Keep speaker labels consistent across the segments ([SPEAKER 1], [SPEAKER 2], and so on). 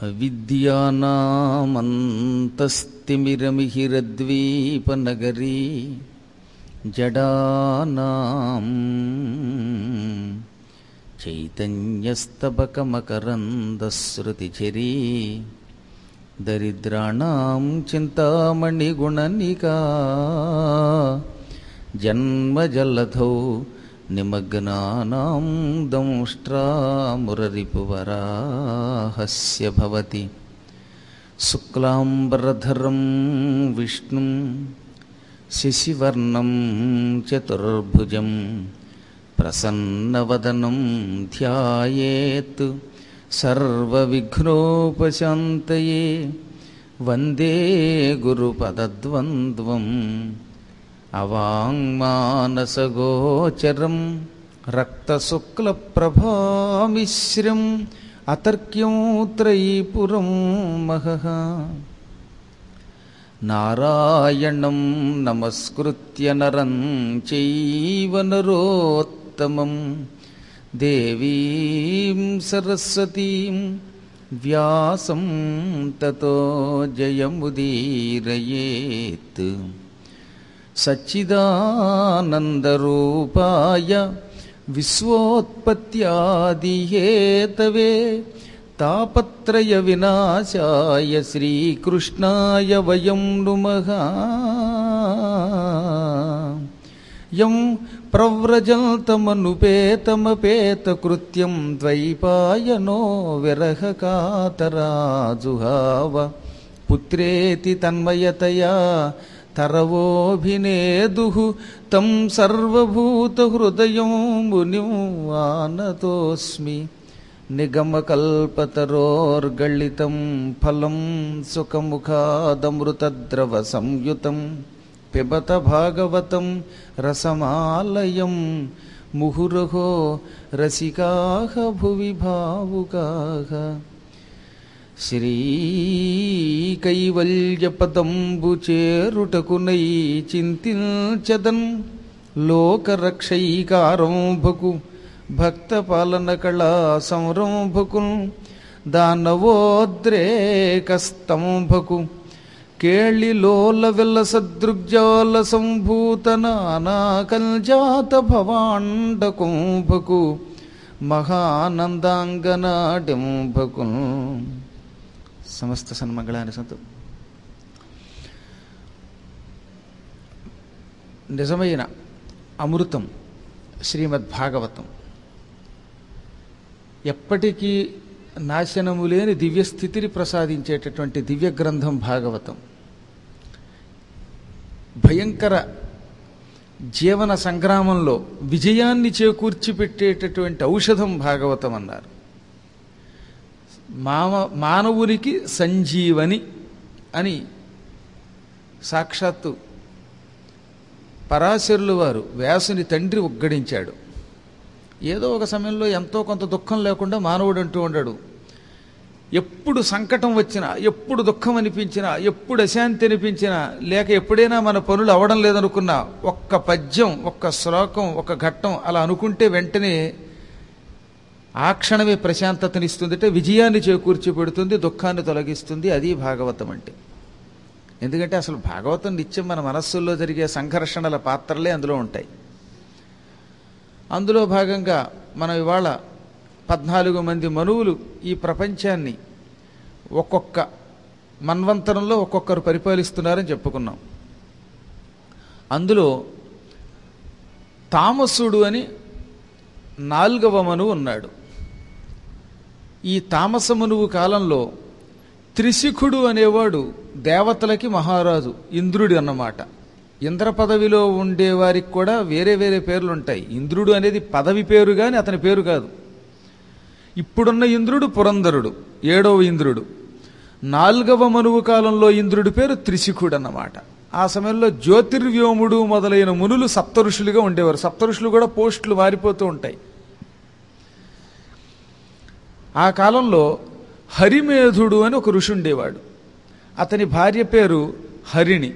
[SPEAKER 1] అవిద్యానామంతస్తిమిరమిహిరద్వీపనగరీ జడానాం చైతన్యస్తబకమకరందశ్రుతిచరీ దరిద్రాణం చింతామణిగుణనికా జన్మజల్లధౌ నిమగ్నానాం దంష్ట్రామురరిపువరాహస్య భవతి శుక్లాంబరధరం విష్ణుం శశివర్ణం చతుర్భుజం ప్రసన్నవదనం ధ్యాయేత్ సర్వవిఘ్నోపశాంతయే వందే గురుపదద్వంద్వం అవాంగ్మానసగోచరం రక్తశుక్లప్రభామిశ్రం అతర్క్యం త్రయీపురం మహః నారాయణం నమస్కృత్య నరం చైవ నరోత్తమం దేవీం సరస్వతీం వ్యాసం తతో జయముదీరయేత్ సచ్చిదానందరూపాయ విశ్వోత్పత్యాదిహేతవే తాపత్రయ వినాశాయ శ్రీకృష్ణాయ వయం నుమః యం ప్రవ్రజల్తమనుపేతమపేతకృత్యం ద్వైపాయనో విరహకాతరాజుహావ పుత్రేతి తన్మయతయా తరవోభినేదు తం సర్వభూతహృదయం మునిం ఆనతోస్మి నిగమకల్పతరోర్గళితం ఫలం సుఖముఖాదమృతద్రవ సంయుతం పిబత భాగవతం రసమాలయం ముహురహో రసికాహ భువి భావుకాహ శ్రీకైవల్యపదంబు చేరుటకునై చింతించదన్ లోకరక్షైకారంభకు భక్త పాలన కళా సంరంభకు దానవోద్రేకస్తంభకు కేళిలోల వెల్ల సదృగ్జాల సంభూత నానాకల్జాత భవాండ కుంభకు మహానందాంగనాడింభకు సమస్త సన్మంగళాన్ని సంతు నిజమైన అమృతం శ్రీమద్ భాగవతం ఎప్పటికీ నాశనము లేని దివ్యస్థితిని ప్రసాదించేటటువంటి దివ్య గ్రంథం భాగవతం భయంకర జీవన సంగ్రామంలో విజయాన్ని చేకూర్చిపెట్టేటటువంటి ఔషధం భాగవతం అన్నారు మామ మానవునికి సంజీవని అని సాక్షాత్తు పరాశరులు వారు వ్యాసుని తండ్రి ఉగ్గడించాడు ఏదో ఒక సమయంలో ఎంతో కొంత దుఃఖం లేకుండా మానవుడు అంటూ ఉండడు ఎప్పుడు సంకటం వచ్చినా ఎప్పుడు దుఃఖం అనిపించినా ఎప్పుడు అశాంతి అనిపించినా లేక ఎప్పుడైనా మన పనులు అవడం లేదనుకున్నా ఒక్క పద్యం ఒక్క శ్లోకం ఒక ఘట్టం అలా అనుకుంటే వెంటనే ఆ క్షణమే ప్రశాంతతనిస్తుంది అంటే విజయాన్ని చేకూర్చి పెడుతుంది దుఃఖాన్ని తొలగిస్తుంది అది భాగవతం అంటే ఎందుకంటే అసలు భాగవతం నిత్యం మన మనస్సుల్లో జరిగే సంఘర్షణల పాత్రలే అందులో ఉంటాయి అందులో భాగంగా మనం ఇవాళ పద్నాలుగు మంది మనువులు ఈ ప్రపంచాన్ని ఒక్కొక్క మన్వంతరంలో ఒక్కొక్కరు పరిపాలిస్తున్నారని చెప్పుకున్నాం అందులో తామసుడు అని నాలుగవ మనువు ఉన్నాడు ఈ తామసమనువు కాలంలో త్రిశిఖుడు అనేవాడు దేవతలకి మహారాజు ఇంద్రుడు అన్నమాట ఇంద్ర పదవిలో ఉండేవారికి కూడా వేరే వేరే పేర్లు ఉంటాయి ఇంద్రుడు అనేది పదవి పేరు కానీ అతని పేరు కాదు ఇప్పుడున్న ఇంద్రుడు పురంధరుడు ఏడవ ఇంద్రుడు నాలుగవ మనువు కాలంలో ఇంద్రుడి పేరు త్రిశిఖుడు అన్నమాట ఆ సమయంలో జ్యోతిర్వ్యోముడు మొదలైన మునులు సప్తఋషులుగా ఉండేవారు సప్తఋషులు కూడా పోస్టులు మారిపోతూ ఉంటాయి ఆ కాలంలో హరిమేధుడు అని ఒక ఋషి ఉండేవాడు అతని భార్య పేరు హరిణి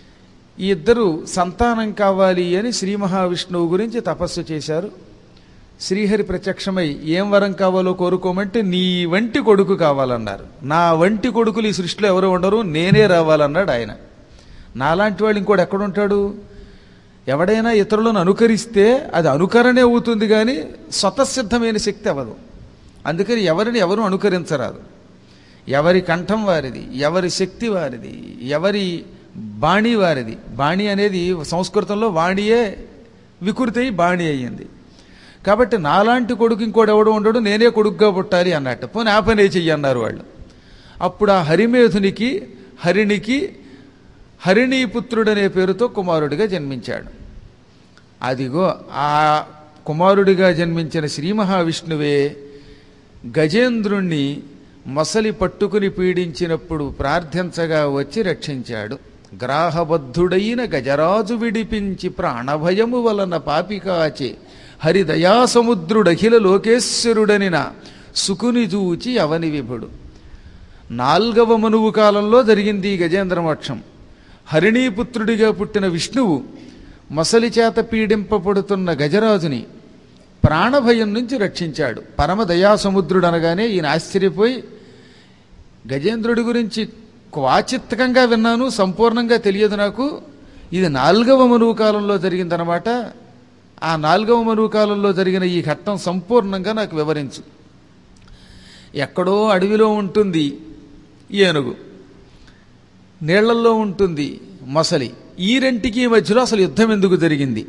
[SPEAKER 1] ఈ ఇద్దరు సంతానం కావాలి అని శ్రీ మహావిష్ణువు గురించి తపస్సు చేశారు శ్రీహరి ప్రత్యక్షమై ఏం వరం కావాలో కోరుకోమంటే నీ వంటి కొడుకు కావాలన్నారు నా వంటి కొడుకులు ఈ సృష్టిలో ఎవరు ఉండరు నేనే రావాలన్నాడు ఆయన నాలాంటి వాడు ఇంకోటి ఎక్కడుంటాడు ఎవడైనా ఇతరులను అనుకరిస్తే అది అనుకరణే అవుతుంది కానీ స్వతసిద్ధమైన శక్తి అవ్వదు అందుకని ఎవరిని ఎవరు అనుకరించరాదు ఎవరి కంఠం వారిది ఎవరి శక్తి వారిది ఎవరి బాణి వారిది బాణి అనేది సంస్కృతంలో వాణియే వికృతి అయి బాణి అయ్యింది కాబట్టి నాలాంటి కొడుకు ఇంకోటి ఎవడు ఉండడు నేనే కొడుకుగా పుట్టాలి అన్నట్టు పోనీ ఆ పనే చెయ్యి అన్నారు వాళ్ళు అప్పుడు ఆ హరిమేధునికి హరిణికి హరిణీపుత్రుడనే పేరుతో కుమారుడిగా జన్మించాడు అదిగో ఆ కుమారుడిగా జన్మించిన శ్రీ మహావిష్ణువే గజేంద్రుణ్ణి మొసలి పట్టుకుని పీడించినప్పుడు ప్రార్థించగా వచ్చి రక్షించాడు గ్రాహబద్ధుడైన గజరాజు విడిపించి ప్రాణభయము వలన పాపికాచే హరిదయాసముద్రుడఖిల లోకేశ్వరుడనిన సుకుని చూచి అవని విభుడు నాల్గవ మనువు కాలంలో జరిగింది ఈ గజేంద్ర మోక్షం హరిణీపుత్రుడిగా పుట్టిన విష్ణువు మొసలి చేత పీడింపబడుతున్న గజరాజుని ప్రాణభయం నుంచి రక్షించాడు పరమ దయాసముద్రుడు అనగానే ఈయన ఆశ్చర్యపోయి గజేంద్రుడి గురించి క్వాచిత్తకంగా విన్నాను సంపూర్ణంగా తెలియదు నాకు ఇది నాలుగవ మనువు కాలంలో జరిగిందనమాట ఆ నాలుగవ మనువు కాలంలో జరిగిన ఈ ఘట్టం సంపూర్ణంగా నాకు వివరించు ఎక్కడో అడవిలో ఉంటుంది ఏనుగు నీళ్లల్లో ఉంటుంది మొసలి ఈ రెంటికి మధ్యలో అసలు యుద్ధం ఎందుకు జరిగింది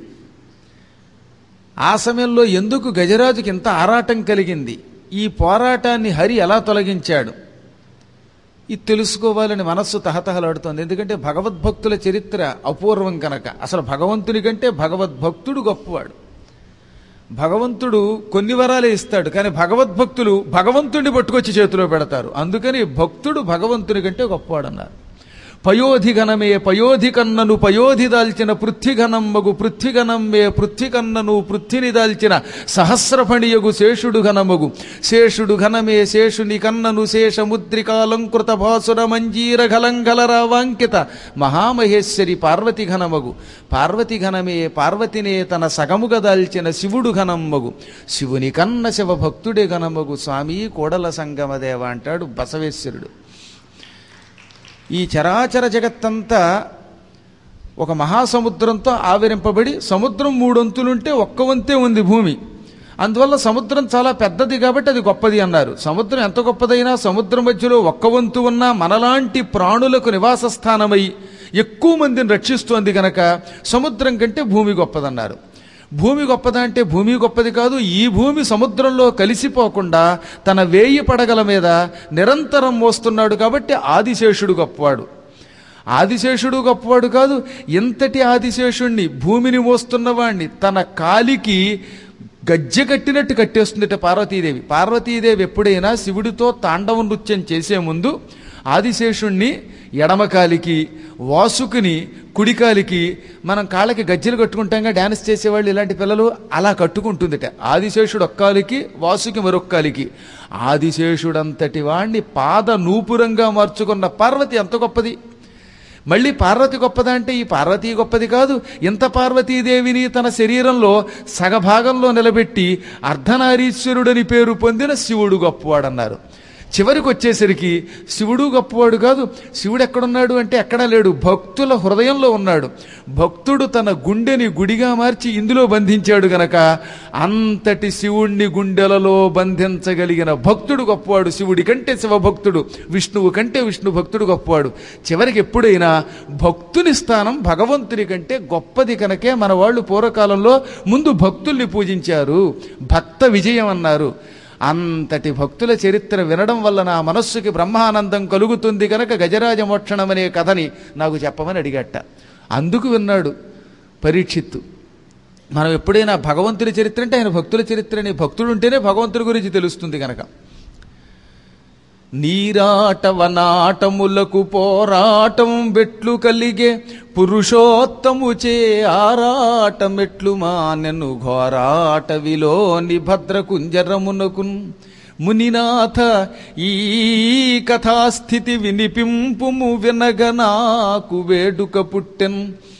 [SPEAKER 1] ఆ సమయంలో ఎందుకు గజరాజుకి ఇంత ఆరాటం కలిగింది ఈ పోరాటాన్ని హరి ఎలా తొలగించాడు ఇది తెలుసుకోవాలని మనస్సు తహతహలాడుతోంది ఎందుకంటే భగవద్భక్తుల చరిత్ర అపూర్వం కనుక అసలు భగవంతుని కంటే భగవద్భక్తుడు గొప్పవాడు భగవంతుడు కొన్ని వరాలే ఇస్తాడు కానీ భగవద్భక్తులు భగవంతుడిని పట్టుకొచ్చి చేతిలో పెడతారు అందుకని భక్తుడు భగవంతుని కంటే గొప్పవాడు అన్నారు పయోధి ఘనమే పయోధి కన్నను పయోధి దాల్చిన పృథ్విఘనమ్మగు పృథ్విఘనమ్మే పృథ్వికన్నను పృథ్విని దాల్చిన సహస్రఫణియగు శేషుడు ఘనమగు శేషుడు ఘనమే శేషుని కన్నను శేషముద్రికాలంకృత భాసుర మంజీర ఘలంఘలరావాంకిత మహామహేశ్వరి పార్వతి ఘనమగు పార్వతి ఘనమే పార్వతినే తన సగముగా దాల్చిన శివుడు ఘనమ్మగు శివుని కన్న శివభక్తుడే ఘనమగు స్వామి కోడల సంగమదేవ అంటాడు బసవేశ్వరుడు ఈ చరాచర జగత్తంతా ఒక మహాసముద్రంతో ఆవిరింపబడి సముద్రం మూడొంతులుంటే ఒక్క వంతే ఉంది భూమి అందువల్ల సముద్రం చాలా పెద్దది కాబట్టి అది గొప్పది అన్నారు సముద్రం ఎంత గొప్పదైనా సముద్రం మధ్యలో ఒక్క వంతు ఉన్నా మనలాంటి ప్రాణులకు నివాస స్థానమై ఎక్కువ మందిని రక్షిస్తోంది గనక సముద్రం కంటే భూమి గొప్పదన్నారు భూమి గొప్పదా అంటే భూమి గొప్పది కాదు ఈ భూమి సముద్రంలో కలిసిపోకుండా తన వేయి పడగల మీద నిరంతరం మోస్తున్నాడు కాబట్టి ఆదిశేషుడు గొప్పవాడు ఆదిశేషుడు గొప్పవాడు కాదు ఇంతటి ఆదిశేషుణ్ణి భూమిని మోస్తున్నవాణ్ణి తన కాలికి గజ్జె కట్టినట్టు కట్టేస్తుందట పార్వతీదేవి పార్వతీదేవి ఎప్పుడైనా శివుడితో తాండవ నృత్యం చేసే ముందు ఆదిశేషుణ్ణి ఎడమకాలికి వాసుకుని కుడికాలికి మనం కాళ్ళకి గజ్జెలు కట్టుకుంటాంగా డ్యాన్స్ చేసేవాళ్ళు ఇలాంటి పిల్లలు అలా కట్టుకుంటుందిట ఆదిశేషుడు ఒక్కాలికి వాసుకి మరొక్కాలికి ఆదిశేషుడంతటి వాణ్ణి పాద నూపురంగా మార్చుకున్న పార్వతి ఎంత గొప్పది మళ్ళీ పార్వతి గొప్పదా అంటే ఈ పార్వతీ గొప్పది కాదు ఇంత పార్వతీదేవిని తన శరీరంలో సగభాగంలో నిలబెట్టి అర్ధనారీశ్వరుడని పేరు పొందిన శివుడు గొప్పవాడన్నారు చివరికి వచ్చేసరికి శివుడు గొప్పవాడు కాదు శివుడు ఎక్కడున్నాడు అంటే ఎక్కడా లేడు భక్తుల హృదయంలో ఉన్నాడు భక్తుడు తన గుండెని గుడిగా మార్చి ఇందులో బంధించాడు గనక అంతటి శివుణ్ణి గుండెలలో బంధించగలిగిన భక్తుడు గొప్పవాడు శివుడి కంటే శివభక్తుడు విష్ణువు కంటే విష్ణు భక్తుడు గొప్పవాడు చివరికి ఎప్పుడైనా భక్తుని స్థానం భగవంతుని కంటే గొప్పది కనుకే మన వాళ్ళు పూర్వకాలంలో ముందు భక్తుల్ని పూజించారు భక్త విజయం అన్నారు అంతటి భక్తుల చరిత్ర వినడం వల్ల నా మనస్సుకి బ్రహ్మానందం కలుగుతుంది కనుక గజరాజ మోక్షణం అనే కథని నాకు చెప్పమని అడిగట్ట అందుకు విన్నాడు పరీక్షిత్తు మనం ఎప్పుడైనా భగవంతుని చరిత్ర అంటే ఆయన భక్తుల చరిత్ర అని భక్తుడు ఉంటేనే భగవంతుడి గురించి తెలుస్తుంది కనుక నీరాటవనాటములకు పోరాటం బెట్లు కలిగే పురుషోత్తము చే ఆరాటమెట్లు మానెను ఘోరాటవిలోని భద్రకుంజరమునకున్ మునినాథ ఈ కథాస్థితి వినిపింపుము వినగ నాకు వేడుక పుట్టెన్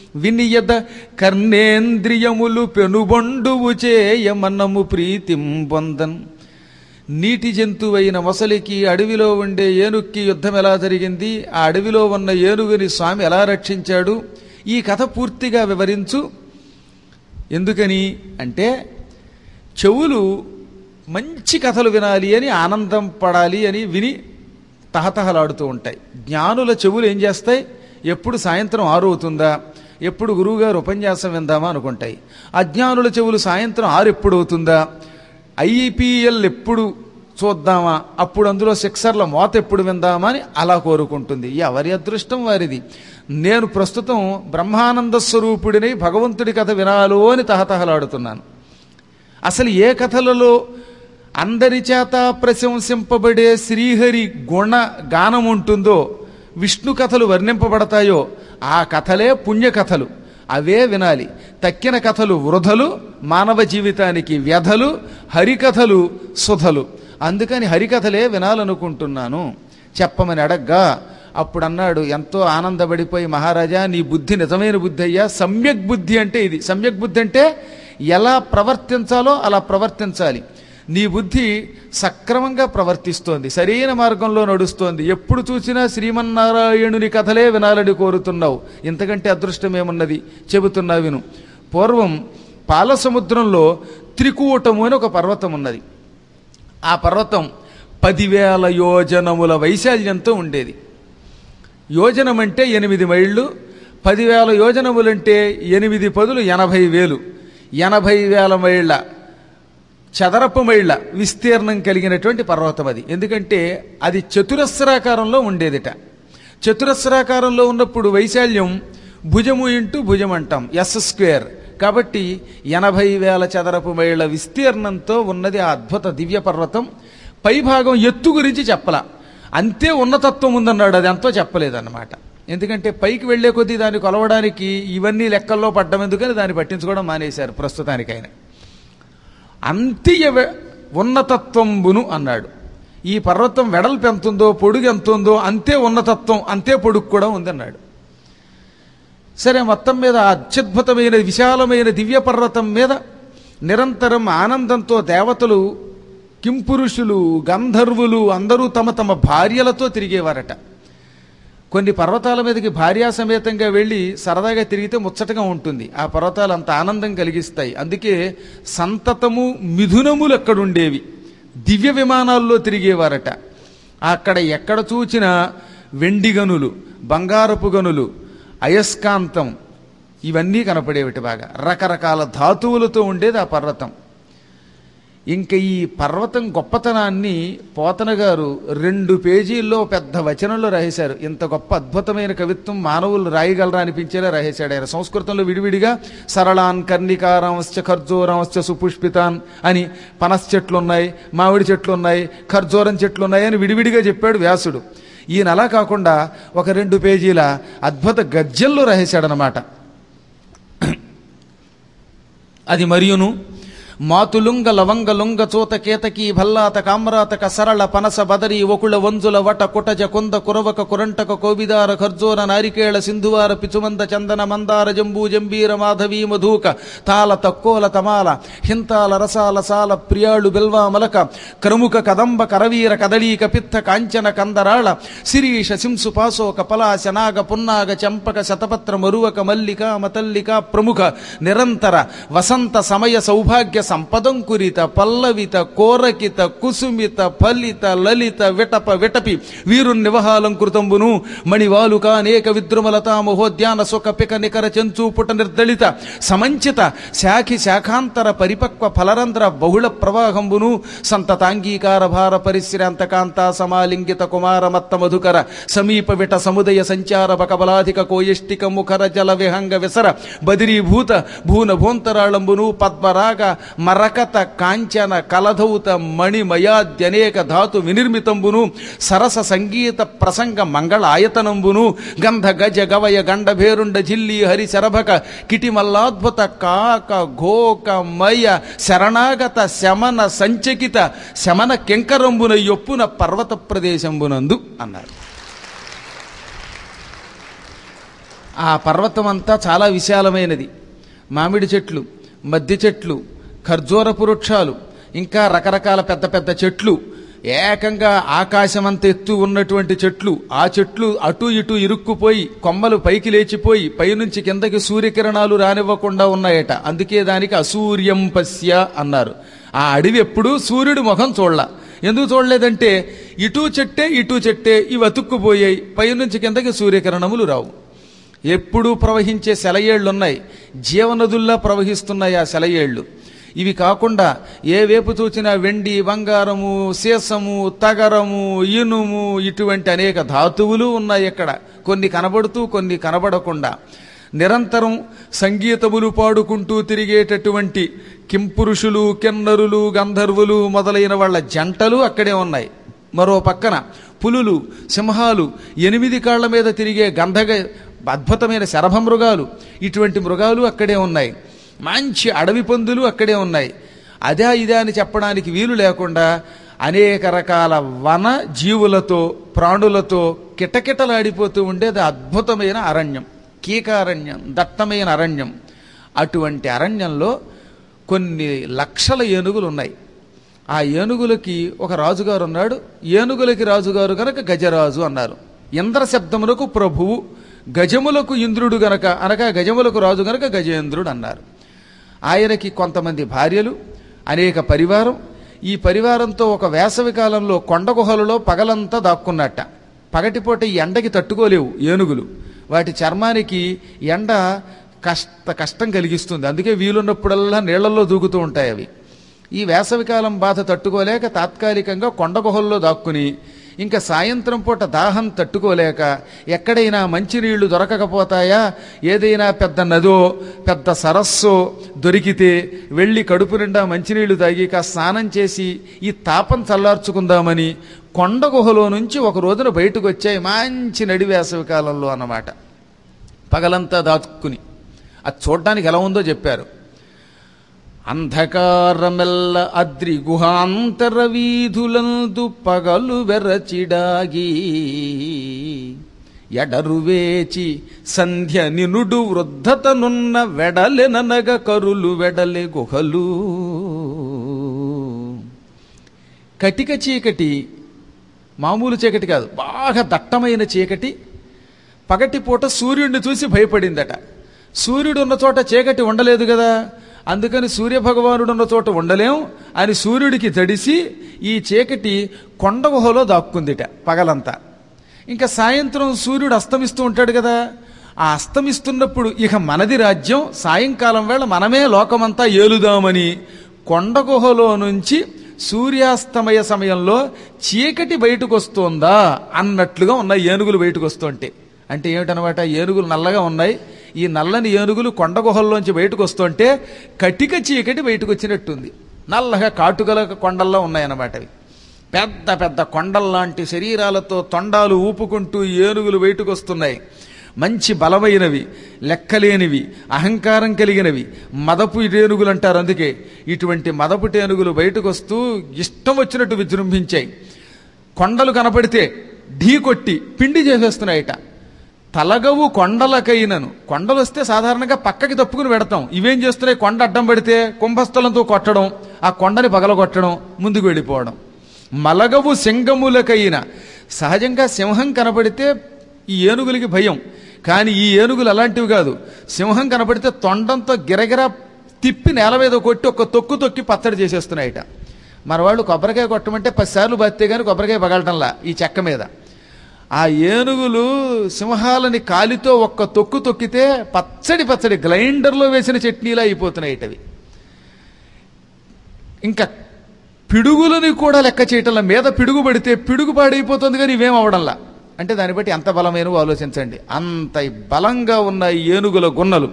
[SPEAKER 1] వినియద కర్ణేంద్రియములు పెనుబొండువు చేయమన్నము ప్రీతిం పొందన్ నీటి జంతువైన మొసలికి అడవిలో ఉండే ఏనుక్కి యుద్ధం ఎలా జరిగింది ఆ అడవిలో ఉన్న ఏనుగుని స్వామి ఎలా రక్షించాడు ఈ కథ పూర్తిగా వివరించు ఎందుకని అంటే చెవులు మంచి కథలు వినాలి అని ఆనందం పడాలి అని విని తహతహలాడుతూ ఉంటాయి జ్ఞానుల చెవులు ఏం చేస్తాయి ఎప్పుడు సాయంత్రం ఆరు అవుతుందా ఎప్పుడు గురువుగారు ఉపన్యాసం విందామా అనుకుంటాయి అజ్ఞానుల చెవులు సాయంత్రం ఆరు ఎప్పుడు అవుతుందా ఐపీఎల్ ఎప్పుడు చూద్దామా అప్పుడు అందులో సిక్సర్ల మోత ఎప్పుడు విందామా అని అలా కోరుకుంటుంది ఎవరి అదృష్టం వారిది నేను ప్రస్తుతం బ్రహ్మానంద స్వరూపుడిని భగవంతుడి కథ వినాలో అని తహతహలాడుతున్నాను అసలు ఏ కథలలో అందరి చేత ప్రశంసింపబడే శ్రీహరి గుణ గానం ఉంటుందో విష్ణు కథలు వర్ణింపబడతాయో ఆ కథలే పుణ్యకథలు అవే వినాలి తక్కిన కథలు వృధలు మానవ జీవితానికి వ్యధలు హరికథలు సుధలు అందుకని హరికథలే వినాలనుకుంటున్నాను చెప్పమని అడగ్గా అప్పుడు అన్నాడు ఎంతో ఆనందపడిపోయి మహారాజా నీ బుద్ధి నిజమైన బుద్ధి అయ్యా సమ్యక్ బుద్ధి అంటే ఇది సమ్యక్ బుద్ధి అంటే ఎలా ప్రవర్తించాలో అలా ప్రవర్తించాలి నీ బుద్ధి సక్రమంగా ప్రవర్తిస్తోంది సరైన మార్గంలో నడుస్తోంది ఎప్పుడు చూసినా శ్రీమన్నారాయణుని కథలే వినాలని కోరుతున్నావు ఇంతకంటే అదృష్టం ఏమున్నది చెబుతున్నా విను పూర్వం పాలసముద్రంలో త్రికూటము అని ఒక పర్వతం ఉన్నది ఆ పర్వతం పదివేల యోజనముల వైశాల్యంతో ఉండేది యోజనం అంటే ఎనిమిది మైళ్ళు పదివేల యోజనములంటే ఎనిమిది పదులు ఎనభై వేలు ఎనభై వేల మైళ్ళ చదరపు మైళ్ళ విస్తీర్ణం కలిగినటువంటి పర్వతం అది ఎందుకంటే అది చతురస్రాకారంలో ఉండేదిట చతురస్రాకారంలో ఉన్నప్పుడు వైశాల్యం భుజము ఇంటూ భుజం అంటాం ఎస్ స్క్వేర్ కాబట్టి ఎనభై వేల చదరపు మైళ్ళ విస్తీర్ణంతో ఉన్నది ఆ అద్భుత దివ్య పర్వతం పైభాగం ఎత్తు గురించి చెప్పలా అంతే ఉన్నతత్వం ఉందన్నాడు అది ఎంతో చెప్పలేదన్నమాట ఎందుకంటే పైకి వెళ్లే కొద్దీ దాన్ని కొలవడానికి ఇవన్నీ లెక్కల్లో పడ్డం ఎందుకని దాన్ని పట్టించుకోవడం మానేశారు ప్రస్తుతానికైనా అంత్య వె- ఉన్నతత్వంబును అన్నాడు ఈ పర్వతం వెడల్పు ఎంత ఉందో పొడుగు ఎంత ఉందో అంతే ఉన్నతత్వం అంతే పొడుగు కూడా ఉందన్నాడు సరే మొత్తం మీద ఆ అత్యద్భుతమైన విశాలమైన దివ్య పర్వతం మీద నిరంతరం ఆనందంతో దేవతలు కింపురుషులు గంధర్వులు అందరూ తమ తమ భార్యలతో తిరిగేవారట కొన్ని పర్వతాల మీదకి భార్యా సమేతంగా వెళ్ళి సరదాగా తిరిగితే ముచ్చటగా ఉంటుంది ఆ పర్వతాలు అంత ఆనందం కలిగిస్తాయి అందుకే సంతతము మిథునములు అక్కడుండేవి దివ్య విమానాల్లో తిరిగేవారట అక్కడ ఎక్కడ చూచినా వెండి గనులు బంగారపు గనులు అయస్కాంతం ఇవన్నీ కనపడేవిటి బాగా రకరకాల ధాతువులతో ఉండేది ఆ పర్వతం ఇంకా ఈ పర్వతం గొప్పతనాన్ని పోతన గారు రెండు పేజీల్లో పెద్ద వచనంలో రాసేశారు ఇంత గొప్ప అద్భుతమైన కవిత్వం మానవులు రాయగలరా అనిపించేలా రాసేశాడు ఆయన సంస్కృతంలో విడివిడిగా సరళాన్ కర్ణికారాంశ్చ ఖర్జూరాంశ్చ సుపుష్పితాన్ అని పనస్ చెట్లు ఉన్నాయి మామిడి చెట్లు ఉన్నాయి ఖర్జూరం చెట్లు ఉన్నాయి అని విడివిడిగా చెప్పాడు వ్యాసుడు ఈయన అలా కాకుండా ఒక రెండు పేజీల అద్భుత గద్యంలో రాసేశాడనమాట అది మరియును మాతులుంగ లవంగ లుంగ చోత కేతకి భల్లాత కామ్రాతక సరళ పనస బదరి ఒకుళ వంజుల వట కుటజ కుంద కురవక కురంటక కోవిదార ఖర్జూర నారికేళ సింధువార పిచుమంద చందన మందార జంబూ జంబీర మాధవీ మధూక తాల తక్కోల తమాల హింతాల రసాల సాల ప్రియాళు బిల్వ మలక క్రముక కదంబ కరవీర కదళీక పిత్త కాంచన కందరాళ శిరీష శింసు పాసోక పలాశ నాగ పున్నాగ చంపక శతపత్ర మరువక మల్లిక మతల్లిక ప్రముఖ నిరంతర వసంత సమయ సౌభాగ్య సంపదంకురిత పల్లవిత కోరకిత కుసుమిత ఫలిత లలిత విటప విటపి వీరు నివహాలంకృతంబును మణివాలుక అనేక విద్రుమలతా మహోద్యాన సుఖ పిక నికర చెంచు పుట నిర్దళిత సమంచిత శాఖి శాఖాంతర పరిపక్వ ఫలరంధ్ర బహుళ ప్రవాహంబును సంతతాంగీకార భార పరిశ్రాంత కాంత సమాలింగిత కుమార మత్త మధుకర సమీప విట సముదయ సంచార బకబలాధిక కోయష్టిక ముఖర జల విహంగ విసర బదిరీభూత భూన భూంతరాళంబును పద్మరాగ మరకత కాంచన కలధౌత మణిమయాద్యనేక ధాతు వినిర్మితంబును సరస సంగీత ప్రసంగ మంగళ ఆయతనంబును గంధ గజ గవయ గండభేరుండ జిల్లి హరి శరభక కిటిమల్లాద్భుత కాక ఘోక మయ శరణాగత శమన సంచకిత శమన కెంకరంబున యొప్పున పర్వత ప్రదేశంబునందు అన్నారు ఆ పర్వతం అంతా చాలా విశాలమైనది మామిడి చెట్లు మద్ది చెట్లు ఖర్జూరపు వృక్షాలు ఇంకా రకరకాల పెద్ద పెద్ద చెట్లు ఏకంగా ఆకాశమంత ఎత్తు ఉన్నటువంటి చెట్లు ఆ చెట్లు అటు ఇటు ఇరుక్కుపోయి కొమ్మలు పైకి లేచిపోయి పైనుంచి కిందకి సూర్యకిరణాలు రానివ్వకుండా ఉన్నాయట అందుకే దానికి అసూర్యం పశ్య అన్నారు ఆ అడవి ఎప్పుడూ సూర్యుడి ముఖం చూడలా ఎందుకు చూడలేదంటే ఇటు చెట్టే ఇటు చెట్టే ఇవి అతుక్కుపోయాయి పైనుంచి కిందకి సూర్యకిరణములు రావు ఎప్పుడూ ప్రవహించే సెలయేళ్లున్నాయి జీవనదుల్లా ప్రవహిస్తున్నాయి ఆ సెలయేళ్లు ఇవి కాకుండా ఏ వేపు చూచినా వెండి బంగారము సీసము తగరము ఇనుము ఇటువంటి అనేక ధాతువులు ఉన్నాయి ఇక్కడ కొన్ని కనబడుతూ కొన్ని కనబడకుండా నిరంతరం సంగీతములు పాడుకుంటూ తిరిగేటటువంటి కింపురుషులు కిన్నరులు గంధర్వులు మొదలైన వాళ్ళ జంటలు అక్కడే ఉన్నాయి మరో పక్కన పులులు సింహాలు ఎనిమిది కాళ్ల మీద తిరిగే గంధగ అద్భుతమైన శరభ మృగాలు ఇటువంటి మృగాలు అక్కడే ఉన్నాయి మంచి అడవి పందులు అక్కడే ఉన్నాయి అదే ఇదే అని చెప్పడానికి వీలు లేకుండా అనేక రకాల వన జీవులతో ప్రాణులతో కిటకిటలాడిపోతూ ఉండేది అద్భుతమైన అరణ్యం కీకారణ్యం దట్టమైన అరణ్యం అటువంటి అరణ్యంలో కొన్ని లక్షల ఏనుగులు ఉన్నాయి ఆ ఏనుగులకి ఒక రాజుగారు ఉన్నాడు ఏనుగులకి రాజుగారు గనక గజరాజు అన్నారు ఇంద్ర శబ్దములకు ప్రభువు గజములకు ఇంద్రుడు గనక అనగా గజములకు రాజు గనక గజేంద్రుడు అన్నారు ఆయనకి కొంతమంది భార్యలు అనేక పరివారం ఈ పరివారంతో ఒక వేసవి కాలంలో కొండ గుహలలో పగలంతా దాక్కున్నట్ట పగటిపూట ఈ ఎండకి తట్టుకోలేవు ఏనుగులు వాటి చర్మానికి ఎండ కష్ట కష్టం కలిగిస్తుంది అందుకే వీలున్నప్పుడల్లా నీళ్లలో దూకుతూ ఉంటాయి అవి ఈ వేసవికాలం బాధ తట్టుకోలేక తాత్కాలికంగా కొండ గుహల్లో దాక్కుని ఇంకా సాయంత్రం పూట దాహం తట్టుకోలేక ఎక్కడైనా మంచినీళ్లు దొరకకపోతాయా ఏదైనా పెద్ద నదో పెద్ద సరస్సో దొరికితే వెళ్ళి కడుపు నిండా మంచినీళ్లు తాగి కాస్త స్నానం చేసి ఈ తాపం చల్లార్చుకుందామని కొండ గుహలో నుంచి ఒక రోజున బయటకు వచ్చాయి మంచి నడి వేసవి కాలంలో అన్నమాట పగలంతా దాచుకుని అది చూడడానికి ఎలా ఉందో చెప్పారు అంధకారమెల్ల అద్రి గుహాంతర వీధులందు పగలు వెరచిడాగి ఎడరు వేచి సంధ్య నినుడు వృద్ధతనున్న వెడలెననగ కరులు వెడలె గుహలు కటిక చీకటి మామూలు చీకటి కాదు బాగా దట్టమైన చీకటి పగటిపూట సూర్యుడిని చూసి భయపడిందట సూర్యుడు ఉన్న చోట చీకటి ఉండలేదు కదా అందుకని సూర్యభగవానుడు ఉన్న చోట ఉండలేం అని సూర్యుడికి తడిసి ఈ చీకటి కొండ గుహలో దాక్కుందిట పగలంతా ఇంకా సాయంత్రం సూర్యుడు అస్తమిస్తూ ఉంటాడు కదా ఆ అస్తమిస్తున్నప్పుడు ఇక మనది రాజ్యం సాయంకాలం వేళ మనమే లోకమంతా ఏలుదామని కొండ గుహలో నుంచి సూర్యాస్తమయ సమయంలో చీకటి బయటకు వస్తోందా అన్నట్లుగా ఉన్నాయి ఏనుగులు బయటకు వస్తుంటే అంటే ఏమిటనమాట ఏనుగులు నల్లగా ఉన్నాయి ఈ నల్లని ఏనుగులు కొండ గుహల్లోంచి బయటకు వస్తుంటే కటిక చీకటి బయటకు వచ్చినట్టుంది నల్లగా కాటుకల కొండల్లో ఉన్నాయన్నమాట అవి పెద్ద పెద్ద కొండల్లాంటి శరీరాలతో తొండాలు ఊపుకుంటూ ఏనుగులు బయటకు వస్తున్నాయి మంచి బలమైనవి లెక్కలేనివి అహంకారం కలిగినవి మదపు ఏనుగులు అంటారు అందుకే ఇటువంటి మదపు టేనుగులు బయటకు వస్తూ ఇష్టం వచ్చినట్టు విజృంభించాయి కొండలు కనపడితే ఢీ కొట్టి పిండి చేసేస్తున్నాయిట తలగవు కొండలకైనను కొండలు వస్తే సాధారణంగా పక్కకి తప్పుకుని పెడతాం ఇవేం చేస్తున్నాయి కొండ అడ్డం పడితే కుంభస్థలంతో కొట్టడం ఆ కొండని పగలగొట్టడం ముందుకు వెళ్ళిపోవడం మలగవు సింగములకైన సహజంగా సింహం కనపడితే ఈ ఏనుగులకి భయం కానీ ఈ ఏనుగులు అలాంటివి కాదు సింహం కనపడితే తొండంతో గిరగిర తిప్పి నేల మీద కొట్టి ఒక తొక్కు తొక్కి పచ్చడి చేసేస్తున్నాయిట మన వాళ్ళు కొబ్బరికాయ కొట్టమంటే పదిసార్లు బతితే కానీ కొబ్బరికాయ పగలటంలా ఈ చెక్క మీద ఆ ఏనుగులు సింహాలని కాలితో ఒక్క తొక్కు తొక్కితే పచ్చడి పచ్చడి గ్రైండర్లో వేసిన చట్నీలా అయిపోతున్నాయి ఇటవి ఇంకా పిడుగులని కూడా లెక్క చేయటంలా మీద పిడుగు పడితే పిడుగు పాడైపోతుంది కానీ ఇవేం అవడంలా అంటే దాన్ని బట్టి ఎంత బలమైనవో ఆలోచించండి అంత బలంగా ఉన్న ఈ ఏనుగుల గున్నలు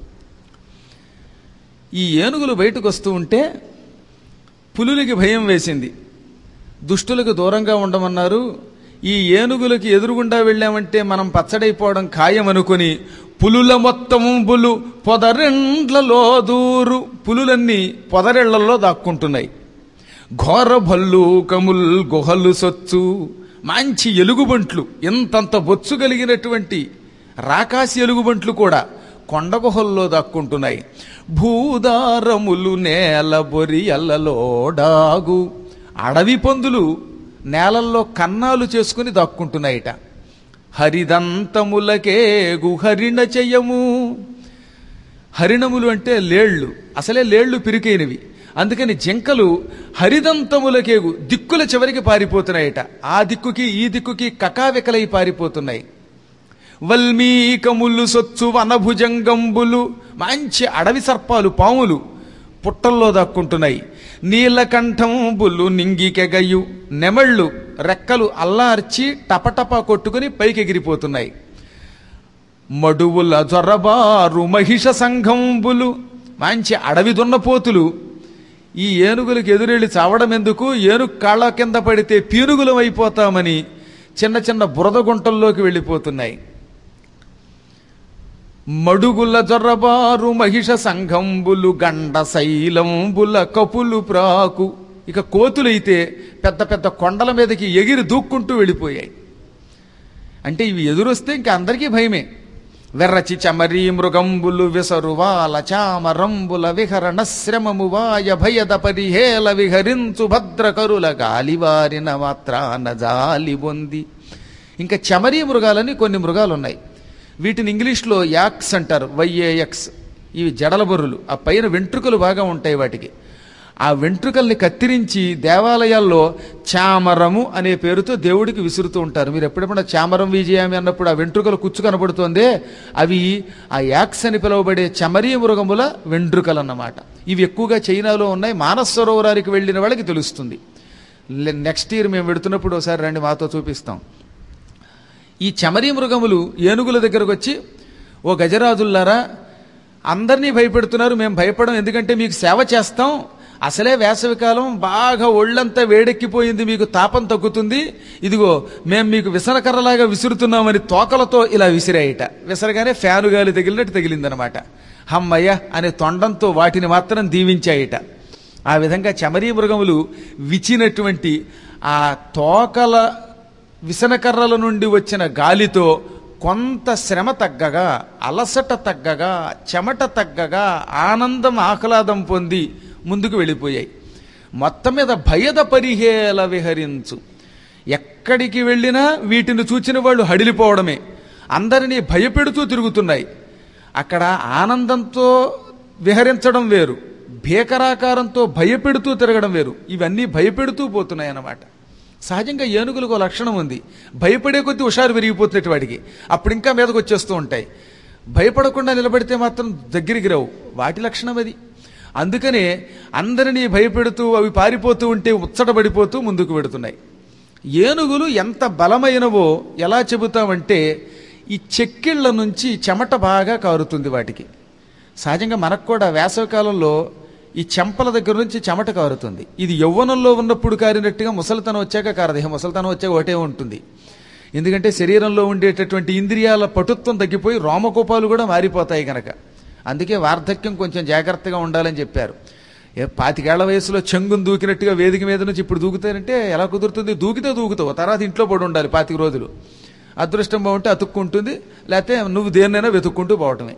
[SPEAKER 1] ఈ ఏనుగులు బయటకు వస్తూ ఉంటే పులులకి భయం వేసింది దుష్టులకు దూరంగా ఉండమన్నారు ఈ ఏనుగులకి ఎదురుగుండా వెళ్ళామంటే మనం పచ్చడైపోవడం ఖాయం అనుకుని పులుల మొత్తము పులు పొదరెండ్లలో దూరు పులులన్నీ పొదరెళ్లలో దాక్కుంటున్నాయి ఘోర భల్లూకముల్ గుహలు సొచ్చు మంచి ఎలుగుబంట్లు ఎంతంత బొచ్చు కలిగినటువంటి రాకాసి ఎలుగుబంట్లు కూడా కొండ గుహల్లో దాక్కుంటున్నాయి భూదారములు నేల బొరియలలో డాగు అడవి పందులు నేలల్లో కన్నాలు చేసుకుని దాక్కుంటున్నాయిట హరిదంతములకేగు హరిణ చెయ్యము హరిణములు అంటే లేళ్లు అసలే లేళ్లు పిరికైనవి అందుకని జింకలు హరిదంతములకేగు దిక్కుల చివరికి పారిపోతున్నాయట ఆ దిక్కుకి ఈ దిక్కుకి కకావికలై పారిపోతున్నాయి వల్మీకములు సొచ్చు వనభుజంగంబులు మంచి అడవి సర్పాలు పాములు పుట్టల్లో దాక్కుంటున్నాయి నీలకంఠంబులు నింగికెగయు నెమళ్ళు రెక్కలు అల్లార్చి టపటపా కొట్టుకుని పైకెగిరిపోతున్నాయి మడువుల జొరబారు మహిష సంఘంబులు మంచి అడవి దున్నపోతులు ఈ ఏనుగులకు ఎదురెళ్ళి చావడం ఎందుకు ఏనుగు కాళ్ళ కింద పడితే పీనుగులం అయిపోతామని చిన్న చిన్న బురద గుంటల్లోకి వెళ్ళిపోతున్నాయి మడుగుల జొర్రబారు మహిష సంఘంబులు గండ శైలంబుల కపులు ప్రాకు ఇక కోతులైతే పెద్ద పెద్ద కొండల మీదకి ఎగిరి దూక్కుంటూ వెళ్ళిపోయాయి అంటే ఇవి ఎదురొస్తే ఇంక అందరికీ భయమే వెర్రచి చమరీ మృగంబులు విసరువాల చామరంబుల విహరణ శ్రమము వాయ భయద పరిహేల విహరించు భద్రకరుల గాలివారిన మాత్రాన జాలి పొంది ఇంకా చమరీ మృగాలని కొన్ని మృగాలు ఉన్నాయి వీటిని ఇంగ్లీష్లో యాక్స్ అంటారు వైఏఎక్స్ ఇవి జడల బొర్రులు ఆ పైన వెంట్రుకలు బాగా ఉంటాయి వాటికి ఆ వెంట్రుకల్ని కత్తిరించి దేవాలయాల్లో చామరము అనే పేరుతో దేవుడికి విసురుతూ ఉంటారు మీరు ఎప్పుడెప్పుడైనా చామరం విజయామి అన్నప్పుడు ఆ వెంట్రుకలు కుచ్చు కనబడుతోందే అవి ఆ యాక్స్ అని పిలువబడే చమరీ మృగముల వెంట్రుకలు అన్నమాట ఇవి ఎక్కువగా చైనాలో ఉన్నాయి మానస సరోవరానికి వెళ్ళిన వాళ్ళకి తెలుస్తుంది లె- నెక్స్ట్ ఇయర్ మేము వెడుతున్నప్పుడు ఒకసారి రండి మాతో చూపిస్తాం ఈ చమరీ మృగములు ఏనుగుల దగ్గరకు వచ్చి ఓ గజరాజుల్లారా అందరినీ భయపెడుతున్నారు మేము భయపడం ఎందుకంటే మీకు సేవ చేస్తాం అసలే వేసవికాలం బాగా ఒళ్ళంతా వేడెక్కిపోయింది మీకు తాపం తగ్గుతుంది ఇదిగో మేము మీకు విసనకర్రలాగా విసురుతున్నామని తోకలతో ఇలా విసిరాయిట విసరగానే ఫ్యాను గాలి తగిలినట్టు తగిలిందనమాట హమ్మయ్య అనే తొండంతో వాటిని మాత్రం దీవించాయిట ఆ విధంగా చమరీ మృగములు విచినటువంటి ఆ తోకల విసనకర్రల నుండి వచ్చిన గాలితో కొంత శ్రమ తగ్గగా అలసట తగ్గగా చెమట తగ్గగా ఆనందం ఆహ్లాదం పొంది ముందుకు వెళ్ళిపోయాయి మొత్తం మీద భయద పరిహేల విహరించు ఎక్కడికి వెళ్ళినా వీటిని చూచిన వాళ్ళు హడిలిపోవడమే అందరినీ భయపెడుతూ తిరుగుతున్నాయి అక్కడ ఆనందంతో విహరించడం వేరు భీకరాకారంతో భయపెడుతూ తిరగడం వేరు ఇవన్నీ భయపెడుతూ పోతున్నాయి అన్నమాట సహజంగా ఏనుగులకు ఒక లక్షణం ఉంది భయపడే కొద్దీ హుషారు పెరిగిపోతున్నట్టు వాటికి అప్పుడు ఇంకా మీదకి వచ్చేస్తూ ఉంటాయి భయపడకుండా నిలబడితే మాత్రం దగ్గరికి రావు వాటి లక్షణం అది అందుకనే అందరినీ భయపెడుతూ అవి పారిపోతూ ఉంటే ఉచ్చటపడిపోతూ ముందుకు పెడుతున్నాయి ఏనుగులు ఎంత బలమైనవో ఎలా చెబుతామంటే ఈ చెక్కిళ్ల నుంచి చెమట బాగా కారుతుంది వాటికి సహజంగా మనకు కూడా వేసవికాలంలో ఈ చెంపల దగ్గర నుంచి చెమట కారుతుంది ఇది యవ్వనంలో ఉన్నప్పుడు కారినట్టుగా ముసలితనం వచ్చాక కారదు ఇక ముసలితనం వచ్చాక ఒకటే ఉంటుంది ఎందుకంటే శరీరంలో ఉండేటటువంటి ఇంద్రియాల పటుత్వం తగ్గిపోయి రోమకోపాలు కూడా మారిపోతాయి కనుక అందుకే వార్ధక్యం కొంచెం జాగ్రత్తగా ఉండాలని చెప్పారు ఏ పాతికేళ్ల వయసులో చెంగును దూకినట్టుగా వేదిక మీద నుంచి ఇప్పుడు దూకుతారంటే ఎలా కుదురుతుంది దూకితే దూకుతావు తర్వాత ఇంట్లో పడి ఉండాలి పాతిక రోజులు అదృష్టం బాగుంటే అతుక్కుంటుంది లేకపోతే నువ్వు దేన్నైనా వెతుక్కుంటూ పోవటమే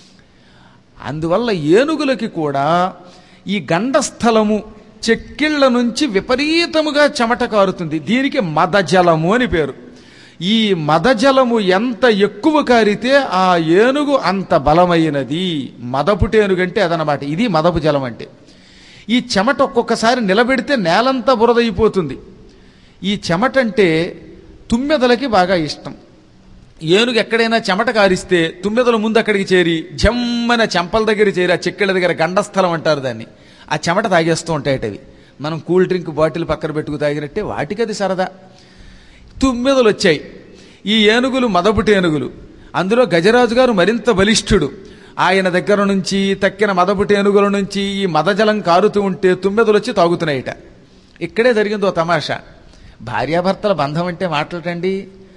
[SPEAKER 1] అందువల్ల ఏనుగులకి కూడా ఈ గండస్థలము చెక్కిళ్ల నుంచి విపరీతముగా చెమట కారుతుంది దీనికి మదజలము అని పేరు ఈ మదజలము ఎంత ఎక్కువ కారితే ఆ ఏనుగు అంత బలమైనది మదపుటి ఏనుగు అంటే అదనమాట ఇది మదపు జలం అంటే ఈ చెమట ఒక్కొక్కసారి నిలబెడితే నేలంతా బురదైపోతుంది ఈ చెమట అంటే తుమ్మెదలకి బాగా ఇష్టం ఏనుగు ఎక్కడైనా చెమట కారిస్తే తుమ్మెదలు ముందు అక్కడికి చేరి జమ్మన చెంపల దగ్గర చేరి ఆ చెక్కిళ్ళ దగ్గర గండస్థలం అంటారు దాన్ని ఆ చెమట తాగేస్తూ ఉంటాయట అవి మనం కూల్ డ్రింక్ బాటిల్ పక్కన పెట్టుకు తాగినట్టే వాటికి అది సరదా తుమ్మెదలు వచ్చాయి ఈ ఏనుగులు మదపుటి ఏనుగులు అందులో గజరాజు గారు మరింత బలిష్ఠుడు ఆయన దగ్గర నుంచి తక్కిన మదపుటి ఏనుగుల నుంచి ఈ మదజలం కారుతూ ఉంటే తుమ్మెదలు వచ్చి తాగుతున్నాయిట ఇక్కడే జరిగింది ఓ తమాషా భార్యాభర్తల బంధం అంటే మాట్లాడండి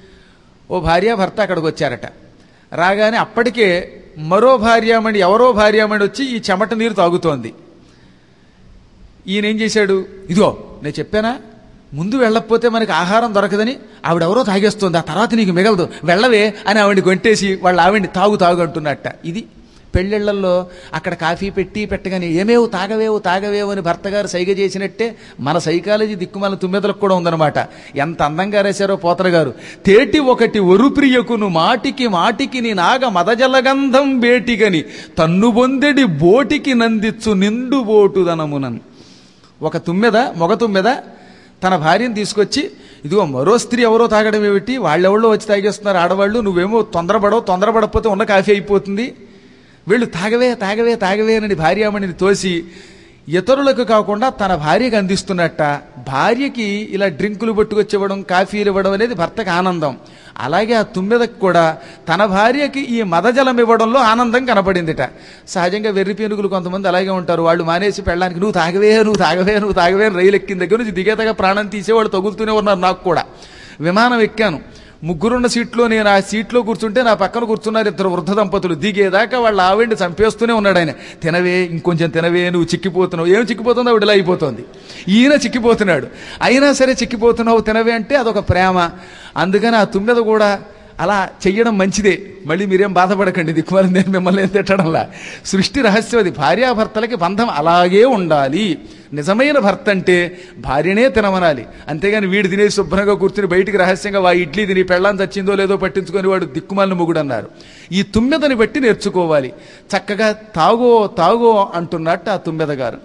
[SPEAKER 1] ఓ భార్యాభర్త అక్కడికి వచ్చారట రాగానే అప్పటికే మరో భార్యామణి ఎవరో భార్యామణి వచ్చి ఈ చెమట నీరు తాగుతోంది ఈయన ఏం చేశాడు ఇదిగో నేను చెప్పానా ముందు వెళ్ళకపోతే మనకి ఆహారం దొరకదని ఆవిడెవరో తాగేస్తుంది ఆ తర్వాత నీకు మిగలదు వెళ్ళవే అని ఆవిడ కొట్టేసి వాళ్ళ ఆవిడ్ని తాగు తాగు అంటున్నట్ట ఇది పెళ్ళిళ్ళల్లో అక్కడ కాఫీ పెట్టి పెట్టగానే ఏమేవు తాగవేవు తాగవేవు అని భర్త గారు సైగ చేసినట్టే మన సైకాలజీ దిక్కుమాల తుమ్మెదలకు కూడా ఉందన్నమాట ఎంత అందంగా రాశారో పోతన గారు తేటి ఒకటి ఒరుప్రియకును మాటికి మాటికి నీ నాగ మదజలగంధం బేటిగని తన్ను బొందెడి బోటికి నందిచ్చు నిండు బోటుదనమునన్ ఒక తుమ్మెద మొగ తుమ్మెద తన భార్యను తీసుకొచ్చి ఇదిగో మరో స్త్రీ ఎవరో తాగడం ఏమిటి వాళ్ళెవళ్ళో వచ్చి తాగేస్తున్నారు ఆడవాళ్ళు నువ్వేమో తొందరపడవు తొందరపడకపోతే ఉన్న కాఫీ అయిపోతుంది వీళ్ళు తాగవే తాగవే తాగవే అని భార్యామణిని తోసి ఇతరులకు కాకుండా తన భార్యకి అందిస్తున్నట్ట భార్యకి ఇలా డ్రింకులు పట్టుకొచ్చివ్వడం కాఫీలు ఇవ్వడం అనేది భర్తకి ఆనందం అలాగే ఆ తుమ్మెదకు కూడా తన భార్యకి ఈ మదజలం ఇవ్వడంలో ఆనందం కనపడిందిట సహజంగా వెర్రి పీనుగులు కొంతమంది అలాగే ఉంటారు వాళ్ళు మానేసి పెళ్ళడానికి నువ్వు తాగవే నువ్వు తాగవే నువ్వు తాగవే అని రైలు ఎక్కిన దగ్గర నుంచి దిగేతగా ప్రాణం తీసేవాళ్ళు తగులుతూనే ఉన్నారు నాకు కూడా విమానం ఎక్కాను ముగ్గురున్న సీట్లో నేను ఆ సీట్లో కూర్చుంటే నా పక్కన కూర్చున్నారు ఇద్దరు వృద్ధ దంపతులు దిగేదాకా వాళ్ళ ఆవిడ్ని చంపేస్తూనే ఉన్నాడు ఆయన తినవే ఇంకొంచెం తినవే నువ్వు చిక్కిపోతున్నావు ఏం చిక్కిపోతుందో ఆవిడ ఇలా అయిపోతుంది ఈయన చిక్కిపోతున్నాడు అయినా సరే చిక్కిపోతున్నావు తినవే అంటే అదొక ప్రేమ అందుకని ఆ తుమ్మెద కూడా అలా చెయ్యడం మంచిదే మళ్ళీ మీరేం బాధపడకండి దిక్కుమాలి నేను మిమ్మల్ని ఏం తిట్టడంలా సృష్టి రహస్యం అది భార్యాభర్తలకి బంధం అలాగే ఉండాలి నిజమైన భర్త అంటే భార్యనే తినమనాలి అంతేగాని వీడు తినేసి శుభ్రంగా కూర్చుని బయటికి రహస్యంగా వా ఇడ్లీ తిని పెళ్ళాన్ని చచ్చిందో లేదో పట్టించుకొని వాడు దిక్కుమాలిన మొగుడు అన్నారు ఈ తుమ్మెదని బట్టి నేర్చుకోవాలి చక్కగా తాగో తాగో అంటున్నట్టు ఆ తుమ్మెద గారు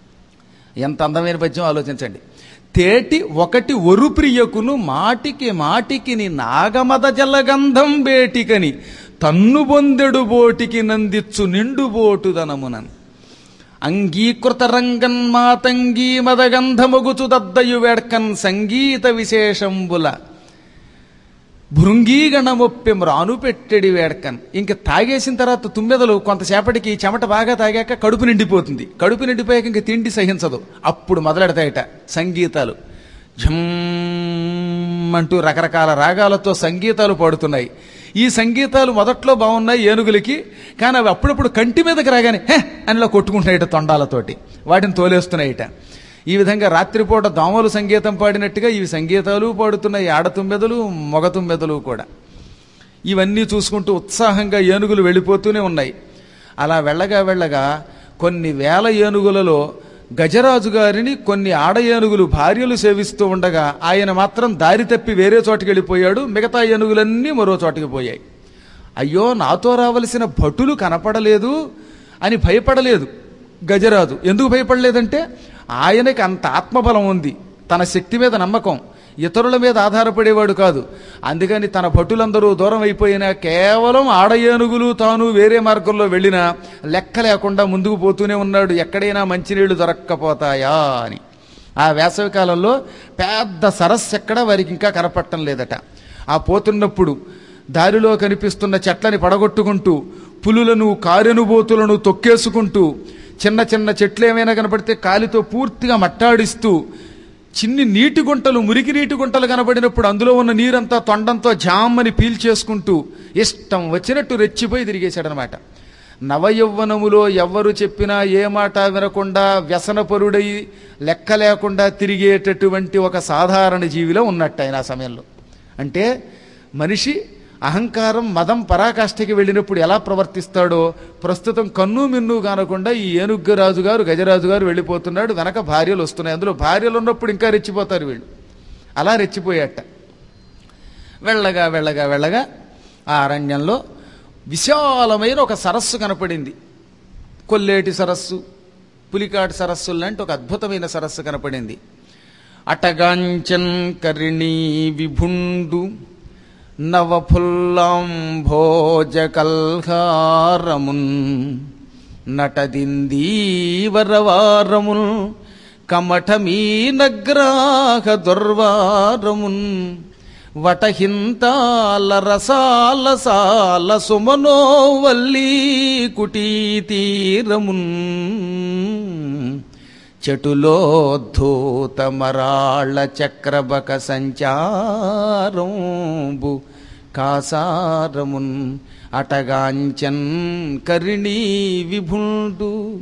[SPEAKER 1] ఎంత అందమైన పద్యం ఆలోచించండి తేటి ఒకటి ఒరుప్రియకును మాటికి మాటికి ని నాగమద జలగంధం బేటికని తన్ను బొందెడు బోటికి నందిచ్చు నిండు బోటుదనమునన్ అంగీకృత రంగన్ మాతంగీ మదగంధముగుచు దద్దయు వేడ్కన్ సంగీత విశేషంబుల భృంగీగణమొప్పి మ్రాను పెట్టెడి వేడకన్ ఇంక తాగేసిన తర్వాత తుమ్మెదలు కొంతసేపటికి చెమట బాగా తాగాక కడుపు నిండిపోతుంది కడుపు నిండిపోయాక ఇంక తిండి సహించదు అప్పుడు మొదలెడతాయట సంగీతాలు ఝమ్ అంటూ రకరకాల రాగాలతో సంగీతాలు పాడుతున్నాయి ఈ సంగీతాలు మొదట్లో బాగున్నాయి ఏనుగులకి కానీ అవి అప్పుడప్పుడు కంటి మీదకి రాగానే హే అనిలా కొట్టుకుంటున్నాయట తొండాలతోటి వాటిని తోలేస్తున్నాయిట ఈ విధంగా రాత్రిపూట దోమలు సంగీతం పాడినట్టుగా ఇవి సంగీతాలు పాడుతున్నాయి ఆడతుమ్మెదలు మొగతుమ్మెదలు కూడా ఇవన్నీ చూసుకుంటూ ఉత్సాహంగా ఏనుగులు వెళ్ళిపోతూనే ఉన్నాయి అలా వెళ్ళగా వెళ్ళగా కొన్ని వేల ఏనుగులలో గజరాజు గారిని కొన్ని ఆడ ఏనుగులు భార్యలు సేవిస్తూ ఉండగా ఆయన మాత్రం దారి తప్పి వేరే చోటుకి వెళ్ళిపోయాడు మిగతా ఏనుగులన్నీ మరో చోటుకి పోయాయి అయ్యో నాతో రావలసిన భటులు కనపడలేదు అని భయపడలేదు గజరాజు ఎందుకు భయపడలేదంటే ఆయనకి అంత ఆత్మబలం ఉంది తన శక్తి మీద నమ్మకం ఇతరుల మీద ఆధారపడేవాడు కాదు అందుకని తన భటులందరూ దూరం అయిపోయినా కేవలం ఆడ ఏనుగులు తాను వేరే మార్గంలో వెళ్ళినా లెక్క లేకుండా ముందుకు పోతూనే ఉన్నాడు ఎక్కడైనా మంచినీళ్లు దొరక్కపోతాయా అని ఆ వేసవి కాలంలో పెద్ద సరస్సు ఎక్కడ వారికి ఇంకా కనపడటం లేదట ఆ పోతున్నప్పుడు దారిలో కనిపిస్తున్న చెట్లని పడగొట్టుకుంటూ పులులను కారెనుబోతులను తొక్కేసుకుంటూ చిన్న చిన్న చెట్లు ఏమైనా కనపడితే కాలితో పూర్తిగా మట్టాడిస్తూ చిన్ని నీటి గుంటలు మురికి నీటి గుంటలు కనబడినప్పుడు అందులో ఉన్న నీరంతా తొండంతో జామ్మని పీల్చేసుకుంటూ ఇష్టం వచ్చినట్టు రెచ్చిపోయి తిరిగేశాడనమాట నవయౌవనములో ఎవ్వరు చెప్పినా ఏ మాట వినకుండా వ్యసనపరుడై లెక్క లేకుండా తిరిగేటటువంటి ఒక సాధారణ జీవిలో ఉన్నట్టు ఆయన ఆ సమయంలో అంటే మనిషి అహంకారం మదం పరాకాష్ఠకి వెళ్ళినప్పుడు ఎలా ప్రవర్తిస్తాడో ప్రస్తుతం కన్ను మిన్ను కానకుండా ఈ ఏనుగ్గ రాజు గారు గజరాజు గారు వెళ్ళిపోతున్నాడు వెనక భార్యలు వస్తున్నాయి అందులో భార్యలు ఉన్నప్పుడు ఇంకా రెచ్చిపోతారు వీళ్ళు అలా రెచ్చిపోయాట వెళ్ళగా వెళ్ళగా వెళ్ళగా ఆ అరణ్యంలో విశాలమైన ఒక సరస్సు కనపడింది కొల్లేటి సరస్సు పులికాటి సరస్సు లాంటి ఒక అద్భుతమైన సరస్సు కనపడింది అటగాంచన్ కరిణీ విభుండు నవఫుల్లాంభోజకల్హారమున్ నటదిందీవరవారమున్ కమఠమీనగ్రాహ దుర్వారమున్ వటహింతాల రసాల సాల సుమనోవల్లీ కుటీతీరమున్ చెటులోద్ధూతమరాళ చక్రబక సంచారంబు కాసారమున్ అటగాంచన్ కరిణీ విభుండు